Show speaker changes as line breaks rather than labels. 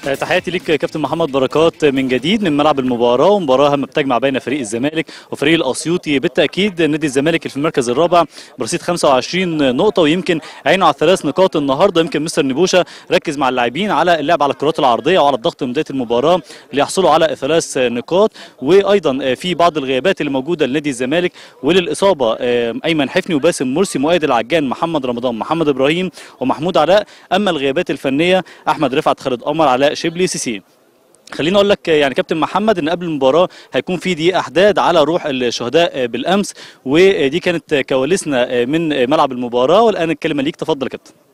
تحياتي ليك كابتن محمد بركات من جديد من ملعب المباراه ومباراه هامه بتجمع بين فريق الزمالك وفريق الاسيوطي بالتاكيد نادي الزمالك في المركز الرابع برصيد 25 نقطه ويمكن عينه على ثلاث نقاط النهارده يمكن مستر نبوشه ركز مع اللاعبين على اللعب على الكرات العرضيه وعلى الضغط من بدايه المباراه ليحصلوا على ثلاث نقاط وايضا في بعض الغيابات اللي موجوده لنادي الزمالك وللاصابه ايمن حفني وباسم مرسي مؤيد العجان محمد رمضان محمد ابراهيم ومحمود علاء اما الغيابات الفنيه احمد رفعت خالد قمر علاء شبلي سيسي خليني اقول لك يعني كابتن محمد ان قبل المباراه هيكون في دي احداد على روح الشهداء بالامس ودي كانت كواليسنا من ملعب المباراه والان الكلمه ليك تفضل يا كابتن